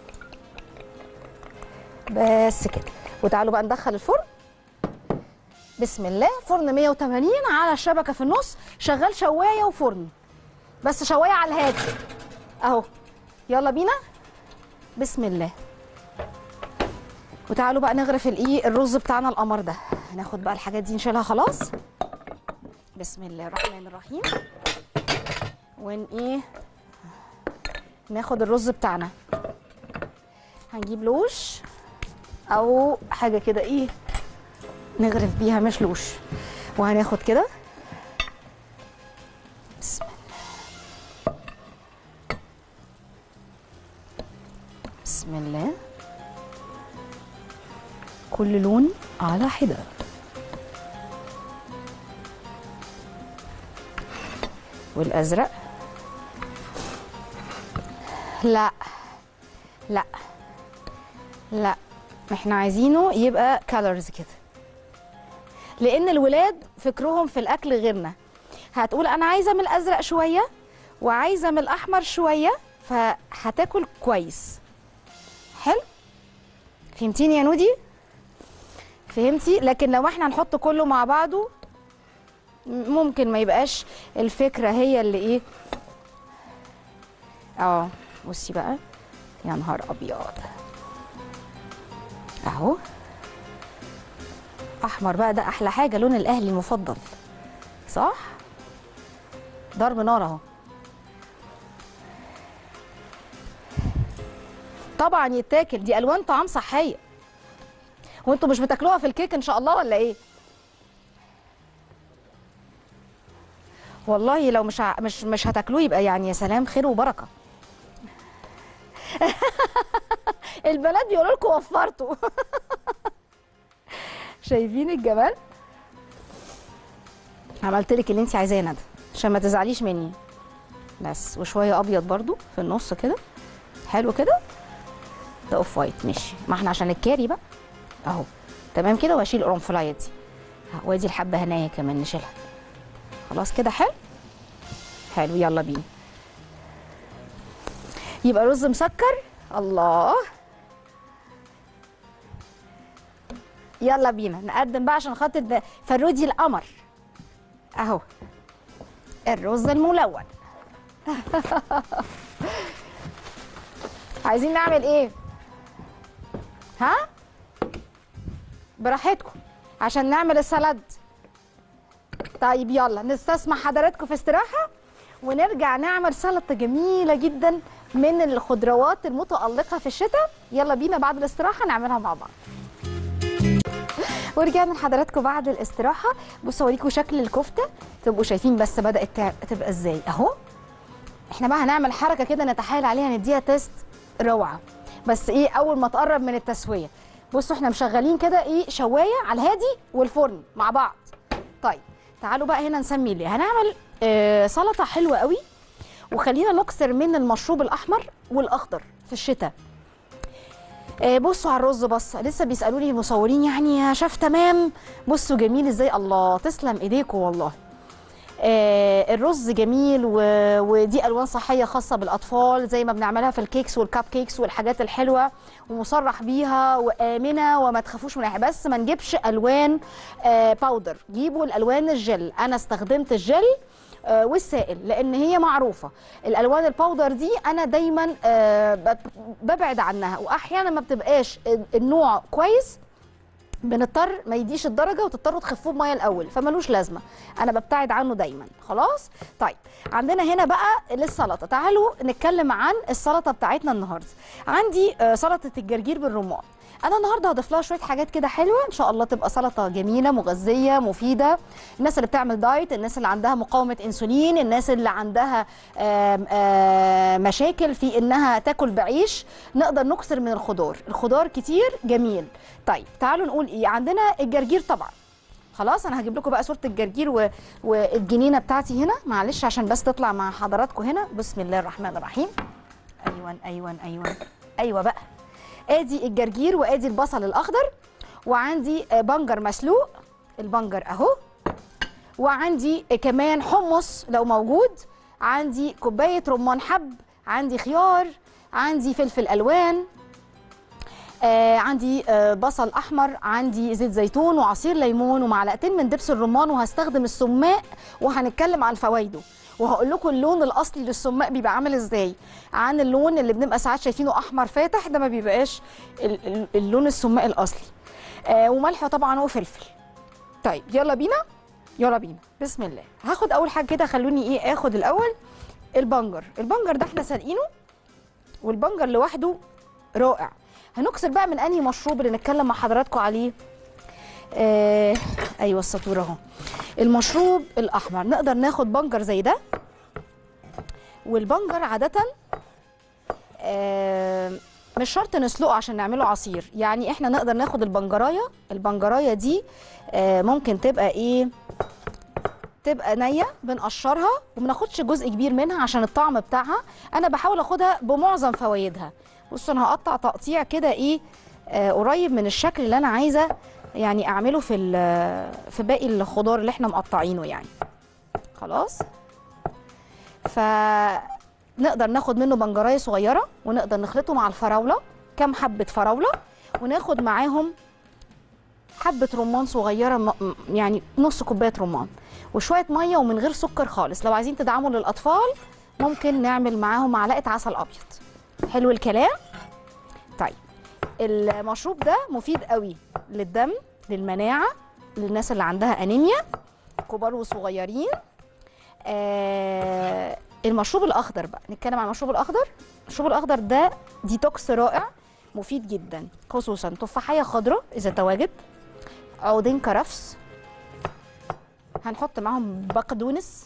بس كده وتعالوا بقى ندخل الفرن بسم الله فرن 180 على الشبكه في النص شغال شوايه وفرن بس شوايه على الهادي اهو يلا بينا بسم الله وتعالوا بقى نغرف الايه الرز بتاعنا القمر ده هناخد بقى الحاجات دي نشيلها خلاص بسم الله الرحمن الرحيم ون ايه ناخد الرز بتاعنا هنجيب لوش او حاجه كده ايه نغرف بيها مش لوش وهناخد كده بسم الله بسم الله كل لون على حده والازرق لا لا لا احنا عايزينه يبقى كالرز كده لان الولاد فكرهم في الاكل غيرنا هتقول انا عايزه من الازرق شويه وعايزه من الاحمر شويه فهتاكل كويس حلو فهمتيني يا نودي فهمتي لكن لو احنا نحط كله مع بعضه م- ممكن ما يبقاش الفكره هي اللي ايه اه بصي بقى يا نهار ابيض اهو احمر بقى ده احلى حاجه لون الاهلي المفضل صح ضرب نار اهو طبعا يتاكل دي الوان طعام صحيه وانتوا مش بتاكلوها في الكيك ان شاء الله ولا ايه والله لو مش ع... مش مش هتاكلوه يبقى يعني يا سلام خير وبركه البنات بيقولوا لكم وفرتوا شايفين الجمال عملت لك اللي انت عايزاه يا ندى عشان ما تزعليش مني بس وشويه ابيض برضو في النص كده حلو كده ده اوف وايت ماشي ما احنا عشان الكاري بقى اهو تمام كده واشيل القرنفلايه دي ها، وادي الحبه هنايا كمان نشيلها خلاص كده حلو حلو يلا بينا يبقى رز مسكر الله يلا بينا نقدم بقى عشان خاطر ده فرودي القمر اهو الرز الملون عايزين نعمل ايه ها براحتكم عشان نعمل السلاد طيب يلا نستسمح حضراتكم في استراحه ونرجع نعمل سلطه جميله جدا من الخضروات المتألقة في الشتاء يلا بينا بعد الاستراحة نعملها مع بعض ورجعنا لحضراتكم بعد الاستراحة بصوا اوريكم شكل الكفتة تبقوا شايفين بس بدأت تع- تبقى ازاي اهو احنا بقى هنعمل حركة كده نتحايل عليها نديها تيست روعة بس ايه اول ما تقرب من التسوية بصوا احنا مشغلين كده ايه شوايه على الهادي والفرن مع بعض طيب تعالوا بقى هنا نسمي اللي هنعمل آه سلطه حلوه قوي وخلينا نكسر من المشروب الاحمر والاخضر في الشتاء آه بصوا على الرز بص لسه بيسالوني المصورين يعني يا شاف تمام بصوا جميل ازاي الله تسلم ايديكم والله آه الرز جميل و... ودي الوان صحيه خاصه بالاطفال زي ما بنعملها في الكيكس والكاب كيكس والحاجات الحلوه ومصرح بيها وامنه وما تخافوش من أي حاجة. بس ما نجيبش الوان آه باودر جيبوا الالوان الجل انا استخدمت الجل آه، والسائل لان هي معروفه الالوان الباودر دي انا دايما آه، ب- ببعد عنها واحيانا ما بتبقاش النوع كويس بنضطر ما يديش الدرجه وتضطروا تخفوه بميه الاول فملوش لازمه انا ببتعد عنه دايما خلاص طيب عندنا هنا بقى للسلطه تعالوا نتكلم عن السلطه بتاعتنا النهارده عندي آه، سلطه الجرجير بالرمان انا النهارده هضيف لها شويه حاجات كده حلوه ان شاء الله تبقى سلطه جميله مغذيه مفيده الناس اللي بتعمل دايت الناس اللي عندها مقاومه انسولين الناس اللي عندها آم، آم، مشاكل في انها تاكل بعيش نقدر نكسر من الخضار الخضار كتير جميل طيب تعالوا نقول ايه عندنا الجرجير طبعا خلاص انا هجيب لكم بقى صوره الجرجير و... والجنينه بتاعتي هنا معلش عشان بس تطلع مع حضراتكم هنا بسم الله الرحمن الرحيم ايوه ايوه ايوه ايوه بقى ادي الجرجير وادي البصل الاخضر وعندي آه، بنجر مسلوق البنجر اهو وعندي كمان حمص لو موجود عندي كوبايه رمان حب عندي خيار عندي فلفل الوان آه عندي آه بصل احمر عندي زيت زيتون وعصير ليمون ومعلقتين من دبس الرمان وهستخدم السماق وهنتكلم عن فوائده وهقول لكم اللون الاصلي للسماق بيبقى عامل ازاي عن اللون اللي بنبقى ساعات شايفينه احمر فاتح ده ما بيبقاش ال- ال- اللون السماق الاصلي آه وملح طبعا وفلفل طيب يلا بينا يلا بينا بسم الله هاخد اول حاجه كده خلوني ايه اخد الاول البنجر البنجر ده احنا سالقينه والبنجر لوحده رائع هنكسر بقى من انهي مشروب اللي نتكلم مع حضراتكم عليه آه ايوه السطور اهو المشروب الاحمر نقدر ناخد بنجر زي ده والبنجر عاده آه مش شرط نسلقه عشان نعمله عصير يعني احنا نقدر ناخد البنجرايه البنجرايه دي آه ممكن تبقى ايه تبقى نيه بنقشرها وبناخدش جزء كبير منها عشان الطعم بتاعها انا بحاول اخدها بمعظم فوائدها بصوا انا هقطع تقطيع كده ايه آه قريب من الشكل اللي انا عايزه يعني اعمله في ال- في باقي الخضار اللي احنا مقطعينه يعني خلاص فنقدر ناخد منه بنجرايه صغيره ونقدر نخلطه مع الفراوله كام حبه فراوله وناخد معاهم حبه رمان صغيره م- م- يعني نص كوبايه رمان وشويه ميه ومن غير سكر خالص لو عايزين تدعموا للاطفال ممكن نعمل معاهم معلقه عسل ابيض حلو الكلام طيب المشروب ده مفيد قوي للدم للمناعه للناس اللي عندها انيميا كبار وصغيرين آه المشروب الاخضر بقى نتكلم عن المشروب الاخضر المشروب الاخضر ده ديتوكس رائع مفيد جدا خصوصا تفاحيه خضراء اذا تواجد عودين كرفس هنحط معاهم بقدونس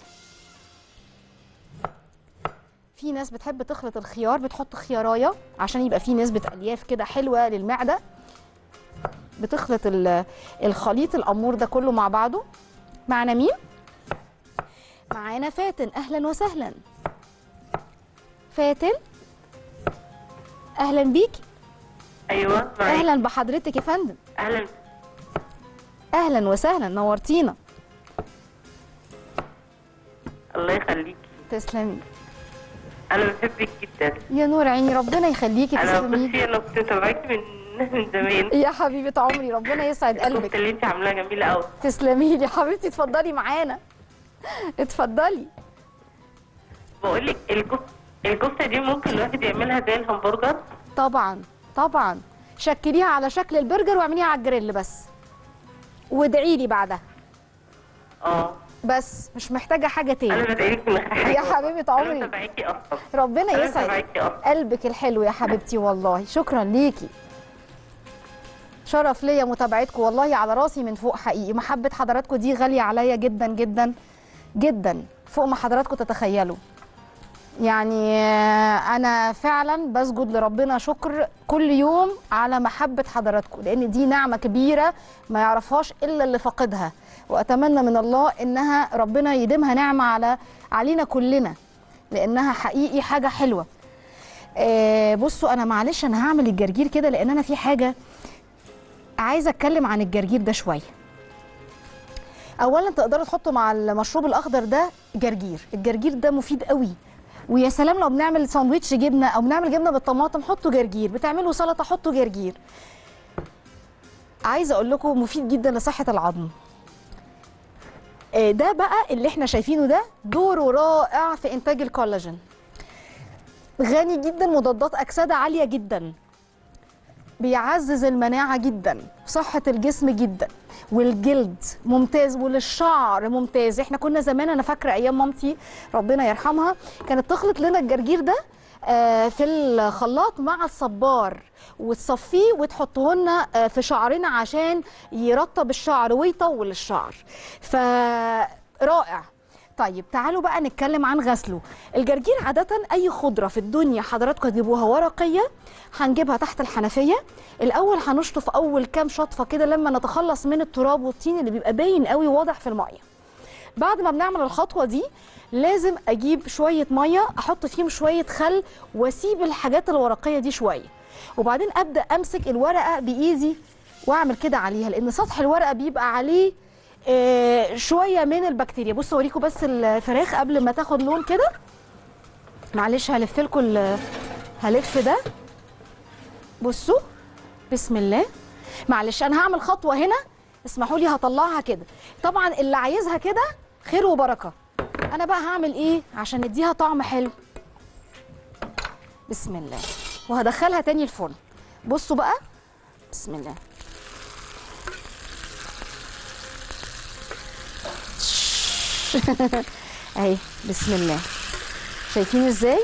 في ناس بتحب تخلط الخيار بتحط خيارايه عشان يبقى فيه نسبه الياف كده حلوه للمعده بتخلط ال- الخليط الامور ده كله مع بعضه معنا مين معانا فاتن اهلا وسهلا فاتن اهلا بيكي ايوه معاك اهلا بحضرتك يا فندم اهلا اهلا وسهلا نورتينا الله يخليكي تسلمي انا بحبك جدا يا نور عيني ربنا يخليكي انا تسلمي بصي انا كنت متابعاكي من من زمان يا حبيبه عمري ربنا يسعد الكفته قلبك اللي انت عاملاها جميله قوي تسلمي لي يا حبيبتي اتفضلي معانا اتفضلي بقول لك الكفته الكفته دي ممكن الواحد يعملها زي الهمبرجر طبعا طبعا شكليها على شكل البرجر واعمليها على الجريل بس وادعي لي بعدها اه بس مش محتاجه حاجه انا تاني بدعيلك من حاجه يا حبيبه عمري. انا متابعاكي اصلا ربنا انا يسعد متابعاكي اصلا قلبك الحلو يا حبيبتي والله شكرا ليكي شرف ليا متابعتكم والله على راسي من فوق حقيقي محبة حضراتكم دي غالية عليا جدا جدا جدا فوق ما حضراتكم تتخيلوا يعني آه، انا فعلا بسجد لربنا شكر كل يوم على محبه حضراتكم لان دي نعمه كبيره ما يعرفهاش الا اللي فاقدها واتمنى من الله انها ربنا يديمها نعمه على علينا كلنا لانها حقيقي حاجه حلوه آه، بصوا انا معلش انا هعمل الجرجير كده لان انا في حاجه عايزه اتكلم عن الجرجير ده شويه اولا تقدروا تحطوا مع المشروب الاخضر ده جرجير الجرجير ده مفيد قوي ويا سلام لو بنعمل ساندويتش جبنه او بنعمل جبنه بالطماطم حطوا جرجير بتعملوا سلطه حطوا جرجير عايزه اقول لكم مفيد جدا لصحه العظم آه، ده بقى اللي احنا شايفينه ده دوره رائع في انتاج الكولاجين غني جدا مضادات اكسده عاليه جدا بيعزز المناعه جدا صحه الجسم جدا والجلد ممتاز وللشعر ممتاز احنا كنا زمان انا فاكره ايام مامتي ربنا يرحمها كانت تخلط لنا الجرجير ده آه، في الخلاط مع الصبار وتصفيه وتحطه لنا آه، في شعرنا عشان يرطب الشعر ويطول الشعر فرائع طيب تعالوا بقى نتكلم عن غسله الجرجير عادة أي خضرة في الدنيا حضراتكم تجيبوها ورقية هنجيبها تحت الحنفية الأول هنشطف أول كام شطفة كده لما نتخلص من التراب والطين اللي بيبقى باين قوي واضح في المية بعد ما بنعمل الخطوة دي لازم أجيب شوية مية أحط فيهم شوية خل وأسيب الحاجات الورقية دي شوية وبعدين أبدأ أمسك الورقة بإيدي وأعمل كده عليها لأن سطح الورقة بيبقى عليه آه، شويه من البكتيريا بصوا اوريكم بس الفراخ قبل ما تاخد لون كده معلش هلف لكم ال- هلف ده بصوا بسم الله معلش انا هعمل خطوه هنا اسمحوا لي هطلعها كده طبعا اللي عايزها كده خير وبركه انا بقى هعمل ايه عشان نديها طعم حلو بسم الله وهدخلها تاني الفرن بصوا بقى بسم الله اهي بسم الله شايفين ازاي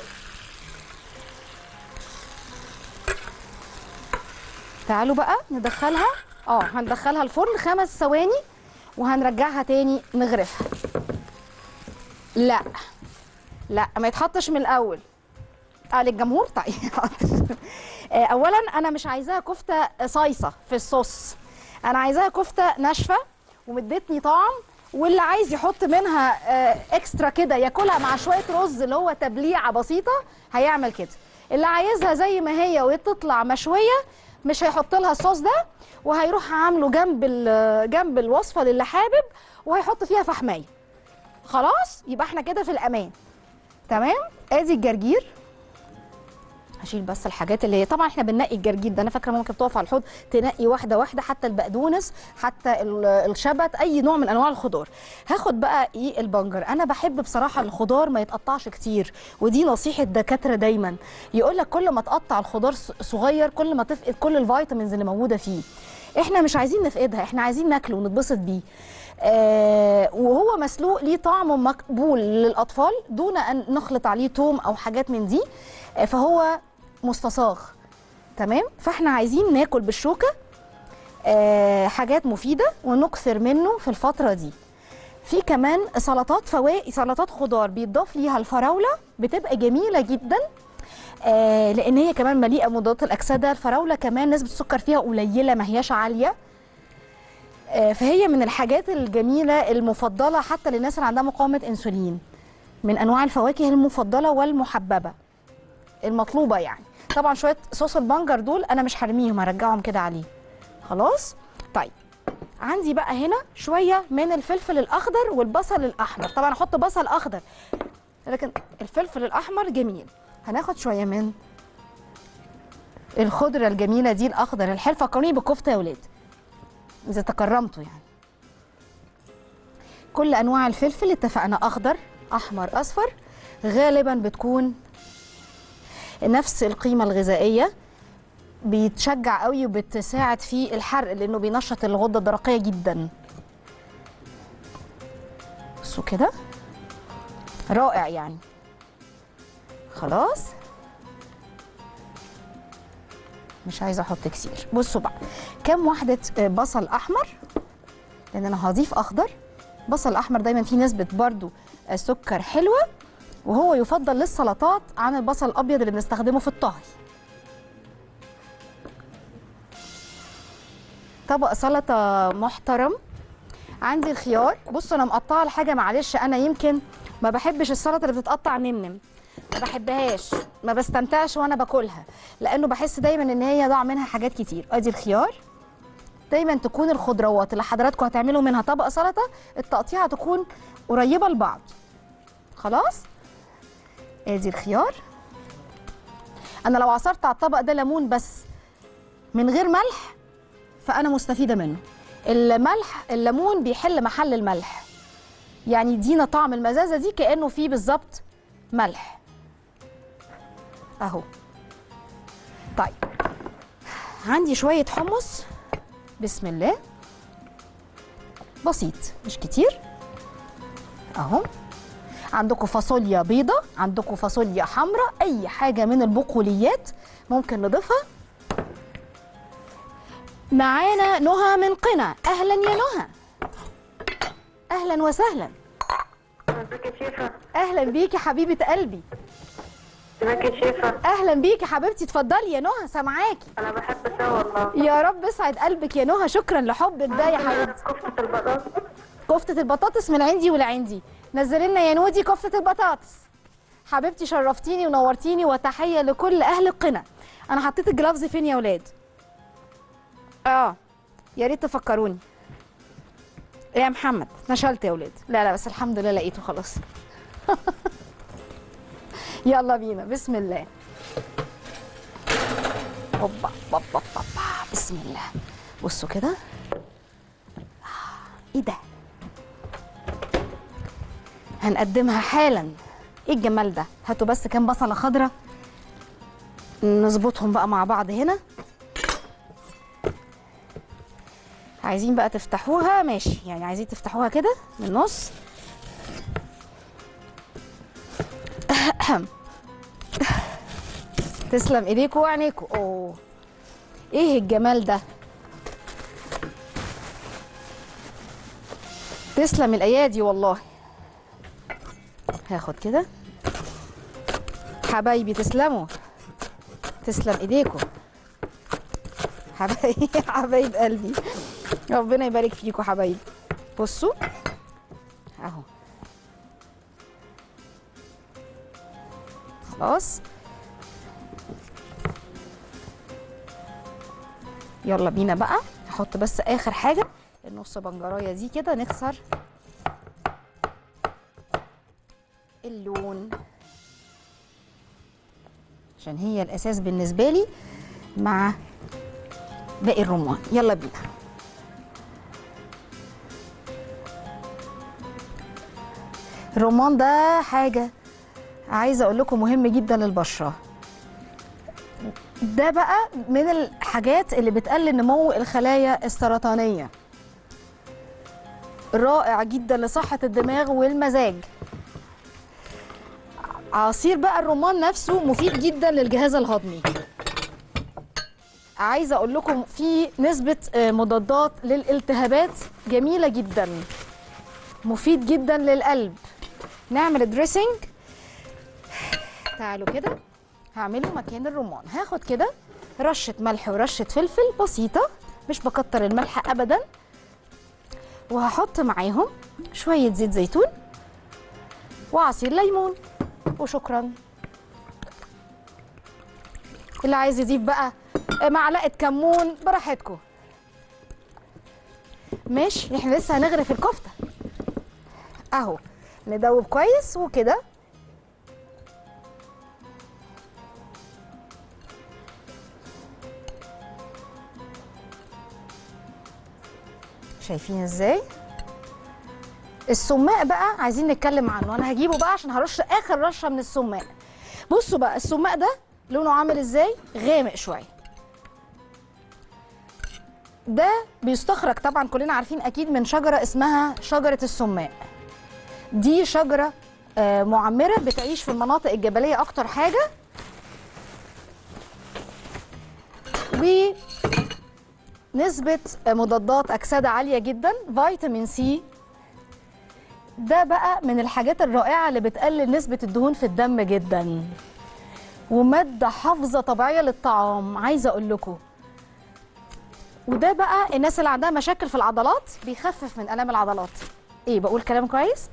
تعالوا بقى ندخلها اه هندخلها الفرن خمس ثواني وهنرجعها تاني نغرفها لا لا ما يتحطش من الاول قال الجمهور طيب حاضر. آه، اولا انا مش عايزاها كفته صيصه في الصوص انا عايزاها كفته ناشفه ومدتني طعم واللي عايز يحط منها آه، اكسترا كده ياكلها مع شويه رز اللي هو تبليعه بسيطه هيعمل كده اللي عايزها زي ما هي وتطلع مشويه مش هيحط لها الصوص ده وهيروح عامله جنب ال- جنب الوصفه للي حابب وهيحط فيها فحمايه خلاص يبقى احنا كده في الامان تمام ادي الجرجير هشيل بس الحاجات اللي هي طبعا احنا بننقي الجرجير ده انا فاكره ممكن تقف على الحوض تنقي واحده واحده حتى البقدونس حتى ال- الشبت اي نوع من انواع الخضار هاخد بقى ايه البنجر انا بحب بصراحه الخضار ما يتقطعش كتير ودي نصيحه دكاتره دايما يقول لك كل ما تقطع الخضار ص- صغير كل ما تفقد كل الفيتامينز اللي موجوده فيه احنا مش عايزين نفقدها احنا عايزين ناكله ونتبسط بيه آه وهو مسلوق ليه طعم مقبول للاطفال دون ان نخلط عليه توم او حاجات من دي آه فهو مستصاغ تمام فاحنا عايزين ناكل بالشوكه آه حاجات مفيده ونكثر منه في الفتره دي في كمان سلطات فواكه سلطات خضار بيتضاف ليها الفراوله بتبقى جميله جدا آه لان هي كمان مليئه بمضادات الاكسده الفراوله كمان نسبه السكر فيها قليله ما هياش عاليه آه فهي من الحاجات الجميله المفضله حتى للناس اللي عندها مقاومه انسولين من انواع الفواكه المفضله والمحببه المطلوبه يعني طبعا شويه صوص البنجر دول انا مش هرميهم هرجعهم كده عليه خلاص طيب عندي بقى هنا شويه من الفلفل الاخضر والبصل الاحمر طبعا احط بصل اخضر لكن الفلفل الاحمر جميل هناخد شويه من الخضره الجميله دي الاخضر الحلو فكروني بالكفته يا ولاد اذا تكرمتوا يعني كل انواع الفلفل اتفقنا اخضر احمر اصفر غالبا بتكون نفس القيمه الغذائيه بيتشجع قوي وبتساعد في الحرق لانه بينشط الغده الدرقيه جدا بصوا كده رائع يعني خلاص مش عايزه احط كتير بصوا بقى كام واحده آه، بصل احمر لان انا هضيف اخضر بصل احمر دايما فيه نسبه برضو آه، سكر حلوه وهو يفضل للسلطات عن البصل الابيض اللي بنستخدمه في الطهي طبق سلطه محترم عندي الخيار بص انا مقطعه الحاجه معلش انا يمكن ما بحبش السلطه اللي بتتقطع نمنم ما بحبهاش ما بستمتعش وانا باكلها لانه بحس دايما ان هي ضاع منها حاجات كتير ادي الخيار دايما تكون الخضروات اللي حضراتكم هتعملوا منها طبق سلطه التقطيعه تكون قريبه لبعض خلاص ادي الخيار انا لو عصرت على الطبق ده ليمون بس من غير ملح فانا مستفيده منه الملح الليمون بيحل محل الملح يعني يدينا طعم المزازه دي كانه فيه بالظبط ملح اهو طيب عندي شويه حمص بسم الله بسيط مش كتير اهو عندكم فاصوليا بيضة عندكم فاصوليا حمراء اي حاجة من البقوليات ممكن نضيفها معانا نهى من قنا اهلا يا نهى اهلا وسهلا ازيك يا شيفة اهلا بيكي حبيبة قلبي ازيك يا شيفة اهلا بيكي حبيبتي اتفضلي يا نهى سامعاكي انا بحب اسوي والله يا رب اسعد قلبك يا نهى شكرا لحبك ده يا حبيبتي كفتة البطاطس كفتة البطاطس من عندي ولعندي نزلي لنا يا نودي كفتة البطاطس حبيبتي شرفتيني ونورتيني وتحية لكل أهل القنا أنا حطيت الجلافز فين يا ولاد؟ اه يا ريت تفكروني يا محمد نشلت يا ولاد لا لا بس الحمد لله لقيته خلاص يلا بينا بسم الله هوبا هوبا هوبا بسم الله بصوا كده ايه ده هنقدمها حالا ايه الجمال ده هاتوا بس كام بصله خضراء نظبطهم بقى مع بعض هنا عايزين بقى تفتحوها ماشي يعني عايزين تفتحوها كده من النص تسلم ايديكوا وعينيكوا اوه ايه الجمال ده تسلم الايادي والله هاخد كده حبايبي تسلموا تسلم ايديكم حبايبي حبايب قلبي ربنا يبارك فيكم حبايبي بصوا اهو خلاص يلا بينا بقى هحط بس اخر حاجه النص بنجرايه دي كده نكسر اللون عشان هي الاساس بالنسبه لي مع باقي الرمان يلا بينا الرمان ده حاجه عايزه اقول لكم مهم جدا للبشره ده بقى من الحاجات اللي بتقلل نمو الخلايا السرطانيه رائع جدا لصحه الدماغ والمزاج عصير بقى الرمان نفسه مفيد جدا للجهاز الهضمي عايزه اقول لكم في نسبه آه، مضادات للالتهابات جميله جدا مفيد جدا للقلب نعمل دريسنج تعالوا كده هعمله مكان الرمان هاخد كده رشه ملح ورشه فلفل بسيطه مش بكتر الملح ابدا وهحط معاهم شويه زيت زيتون وعصير ليمون وشكرا اللي عايز يضيف بقى معلقه كمون براحتكم ماشي احنا لسه هنغرف الكفته اهو ندوب كويس وكده شايفين ازاي السماق بقى عايزين نتكلم عنه انا هجيبه بقى عشان هرش اخر رشه من السماق بصوا بقى السماق ده لونه عامل ازاي غامق شويه ده بيستخرج طبعا كلنا عارفين اكيد من شجره اسمها شجره السماق دي شجره آه، معمره بتعيش في المناطق الجبليه اكتر حاجه ونسبه مضادات اكسده عاليه جدا فيتامين سي ده بقى من الحاجات الرائعه اللي بتقلل نسبه الدهون في الدم جدا وماده حافظه طبيعيه للطعام عايزه اقول لكم وده بقى الناس اللي عندها مشاكل في العضلات بيخفف من الام العضلات ايه بقول كلام كويس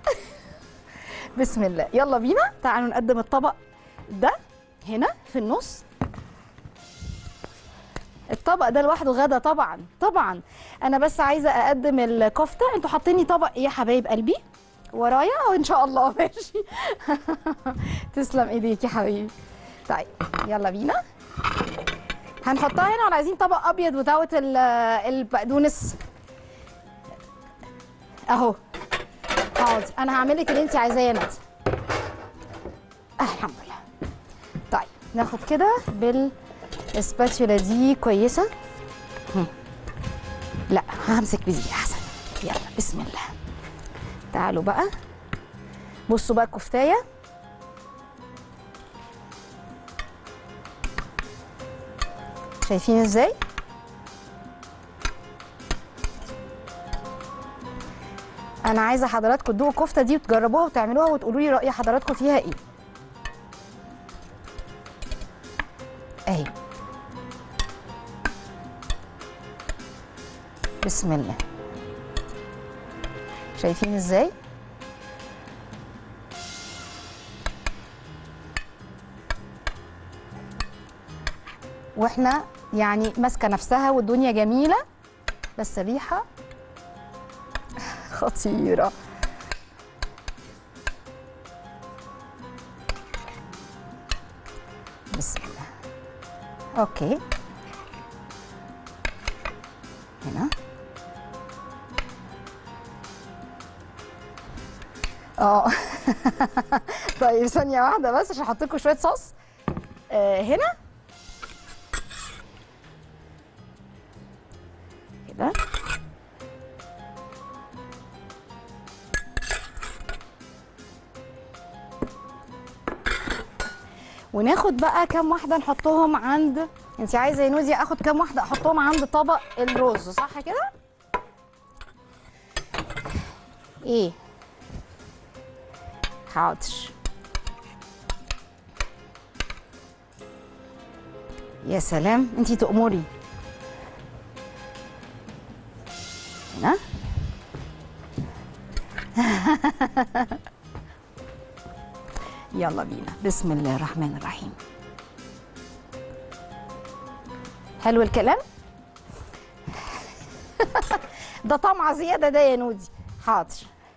بسم الله يلا بينا تعالوا نقدم الطبق ده هنا في النص الطبق ده لوحده غدا طبعا طبعا انا بس عايزه اقدم الكفته انتوا حاطيني طبق ايه يا حبايب قلبي ورايا وان شاء الله ماشي تسلم ايديك يا حبيبي طيب يلا بينا هنحطها هنا ولا عايزين طبق ابيض وتاوت البقدونس اهو حاضر انا هعمل لك اللي انت عايزاه يا ندى آه الحمد لله طيب ناخد كده بالسباتشولا دي كويسه هم. لا همسك بدي احسن يلا بسم الله تعالوا بقى بصوا بقى الكفتايه شايفين ازاي انا عايزه حضراتكم تدوقوا الكفته دي وتجربوها وتعملوها وتقولوا لي راي حضراتكم فيها ايه اهي بسم الله شايفين ازاي واحنا يعني ماسكه نفسها والدنيا جميله بس الريحه خطيره بسم الله اوكي هنا اه طيب ثانيه واحده بس عشان احط لكم شويه صوص آه هنا كده وناخد بقى كام واحده نحطهم عند انت عايزه يا نودي اخد كام واحده احطهم عند طبق الرز صح كده ايه حاضر يا سلام انتي تأمري هنا يلا بينا بسم الله الرحمن الرحيم حلو الكلام ده طمع زيادة ده يا نودي حاضر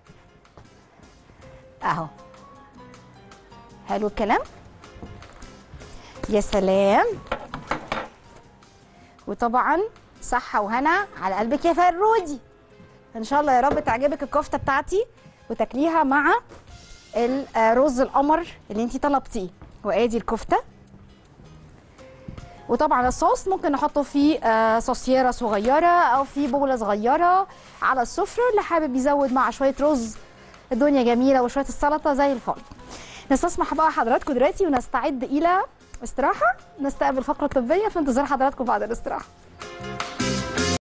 اهو حلو الكلام يا سلام وطبعا صحة وهنا على قلبك يا فرودي ان شاء الله يا رب تعجبك الكفتة بتاعتي وتاكليها مع الرز القمر اللي انتي طلبتيه وادي الكفته وطبعا الصوص ممكن نحطه في آه، صوصيره صغيره او في بوله صغيره على السفره اللي حابب يزود مع شويه رز الدنيا جميله وشويه السلطه زي الفل نستسمح بقى حضراتكم دلوقتي ونستعد الى استراحه نستقبل فقره طبيه في انتظار حضراتكم بعد الاستراحه